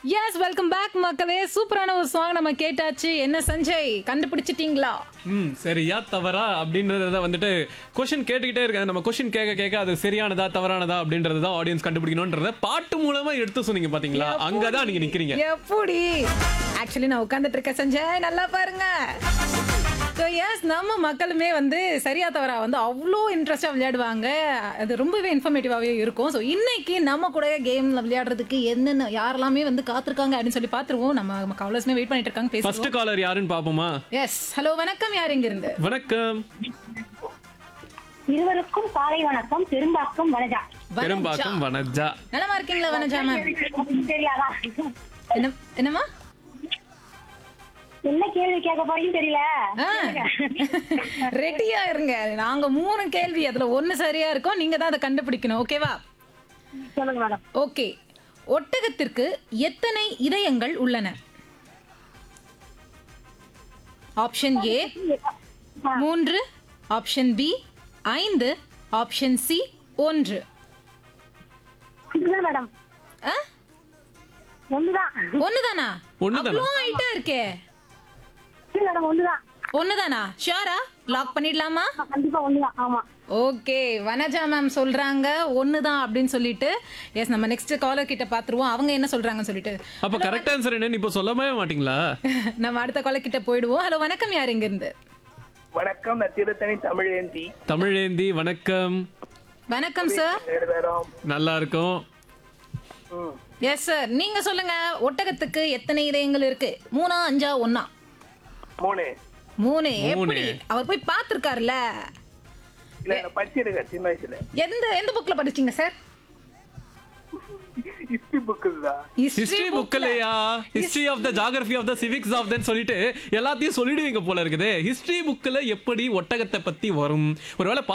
Yes welcome back மக்களே சூப்பரான ஒரு சாங் நம்ம கேட்டாச்சு என்ன சஞ்சய் கண்டுபிடிச்சிட்டீங்களா ம் சரியா தவறா அப்படின்றத வந்துட்டு கொஷின் கேட்டுக்கிட்டே இருக்காங்க நம்ம கொஷின் கேட்க கேட்க அது சரியானதா தவறானதா அப்படின்றது தான் ஆடியன்ஸ் கண்டுபிடிக்கணுன்றத பாட்டு மூலமா எடுத்து சொன்னீங்க பாத்தீங்களா அங்கதான் நீங்க நிக்கிறீங்க எப்படி ஆக்சுவலி நான் உட்காந்துட்டு இருக்கேன் சஞ்சய் நல்லா பாருங்க ஸோ எஸ் நம்ம மக்களுமே வந்து சரியா தவறா வந்து அவ்வளோ இன்ட்ரெஸ்டாக விளையாடுவாங்க அது ரொம்பவே இன்ஃபர்மேட்டிவாகவே இருக்கும் ஸோ இன்னைக்கு நம்ம கூட கேம்ல விளையாடுறதுக்கு என்னென்ன யாரெல்லாமே வந்து காத்திருக்காங்க அப்படின்னு சொல்லி பார்த்துருவோம் நம்ம கவலர்ஸ்மே வெயிட் பண்ணிட்டு இருக்காங்க ஃபர்ஸ்ட் பேசுவோம் காலர் யாருன்னு பாப்போமா எஸ் ஹலோ வணக்கம் யார் இங்க இருந்து வணக்கம் இருவருக்கும் காலை வணக்கம் பெரும்பாக்கம் வனஜா பெரும்பாக்கம் வனஜா நலமா இருக்கீங்களா வனஜா மேம் தெரியாதா என்ன என்னம்மா என்ன கேள்வி கேட்க போறீங்கன்னு தெரியல ரெடியா இருங்க நாங்க மூணு கேள்வி அதுல ஒண்ணு சரியா இருக்கும் நீங்க தான் அதை கண்டுபிடிக்கணும் ஓகேவா சொல்லுங்க மேடம் ஓகே ஒட்டகத்திற்கு எத்தனை இதயங்கள் உள்ளன ஆப்ஷன் ஏ மூன்று ஆப்ஷன் பி ஐந்து ஆப்ஷன் சி ஒன்று இதுதான் மேடம் ஆ? ஒண்ணுதான் ஒண்ணுதானா ஒண்ணுதானா? அவ்வளோ ஹைட்டா இருக்கே இல்ல மேடம் ஒண்ணுதான் ஒண்ணுதானா ஷியோரா லாக் பண்ணிடலாமா ஆ, கண்டிப்பா ஒண்ணுதான் ஆமா ஓகே வனஜா மேம் சொல்றாங்க ஒண்ணுதான் அப்படின்னு சொல்லிட்டு எஸ் நம்ம நெக்ஸ்ட் காலர் கிட்ட பாத்துருவோம் அவங்க என்ன சொல்றாங்கன்னு சொல்லிட்டு அப்ப கரெக்ட் ஆன்சர் என்னன்னு இப்போ சொல்லவே மாட்டீங்களா நம்ம அடுத்த காலர் கிட்ட போயிடுவோம் ஹலோ வணக்கம் யார் இங்க இருந்து வணக்கம் நான் திருத்தணி தமிழேந்தி தமிழேந்தி வணக்கம் வணக்கம் சார் ரெண்டு பேரும் நல்லா இருக்கும் ம். எஸ் சார் நீங்க சொல்லுங்க ஒட்டகத்துக்கு எத்தனை இதயங்கள் இருக்கு மூணா அஞ்சா ஒண்ணா மூணு மூணு மூணு. எப்படி அவர் போய் பார்த்திருக்காருல்ல இல்ல நான் படிச்சிருக்கேன் சின்ன வயசுல எந்த எந்த புக்ல படிச்சீங்க சார் ஹிஸ்டரி புக்கு தான் ஹிஸ்டரி புக்லயா history of the geography of the civics of தன் சொல்லிட்டு எல்லாத்தையும் சொல்லிடுவீங்க போல இருக்குது ஹிஸ்டரி புக்ல எப்படி ஒட்டகத்தை பத்தி வரும் ஒருவேளை